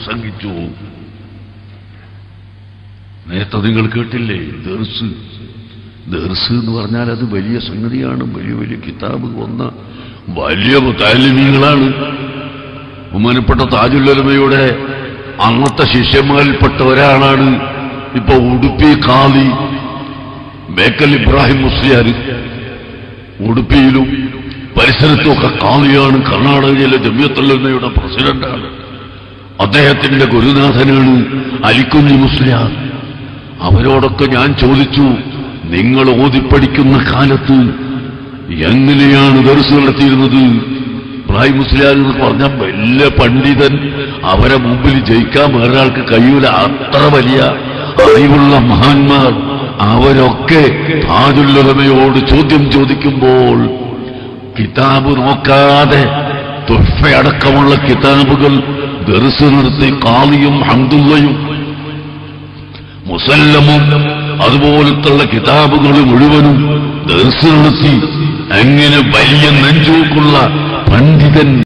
പ്രസംഗിച്ചു നേരത്തെ നിങ്ങൾ കേട്ടില്ലേ ദർസ് ദർസ് എന്ന് പറഞ്ഞാൽ അത് വലിയ സംഗതിയാണ് വലിയ വലിയ കിതാബ് വന്ന വലിയ താലിമീങ്ങളാണ് ബഹുമാനപ്പെട്ട താജുല്ലമയുടെ അന്നത്തെ ശിഷ്യന്മാരിൽപ്പെട്ട ഒരാളാണ് ഇപ്പൊ ഉടുപ്പി കാളി ബേക്കൽ ഇബ്രാഹിം മുസ്ലിയാർ ഉടുപ്പിയിലും പരിസരത്തുമൊക്കെ കാളിയാണ് കർണാടകയിലെ ജമ്യത്തുല്ലമയുടെ പ്രസിഡന്റാണ് അദ്ദേഹത്തിന്റെ ഗുരുനാഥനാണ് അലിക്കുഞ്ഞി മുസ്ലിയാർ അവരോടൊക്കെ ഞാൻ ചോദിച്ചു നിങ്ങൾ ഓതിപ്പടിക്കുന്ന കാലത്ത് എങ്ങനെയാണ് ദർസ് നടത്തിയിരുന്നത് ഇബ്രാഹിം മുസ്ലിയാർ എന്ന് പറഞ്ഞ വലിയ പണ്ഡിതൻ അവരെ മുമ്പിൽ ജയിക്കാൻ വേറൊരാൾക്ക് കഴിയൂല അത്ര വലിയ അറിവുള്ള മഹാന്മാർ അവരൊക്കെ താജുല്ലമയോട് ചോദ്യം ചോദിക്കുമ്പോൾ കിതാബ് നോക്കാതെ തുഫയടക്കമുള്ള കിതാബുകൾ ദർസ് നിർത്തി കാളിയും ഹംദുള്ളയും മുസല്ലമും അതുപോലത്തുള്ള കിതാബുകൾ മുഴുവനും ദർസ് നടത്തി അങ്ങനെ വലിയ നെഞ്ചൂക്കുള്ള പണ്ഡിതൻ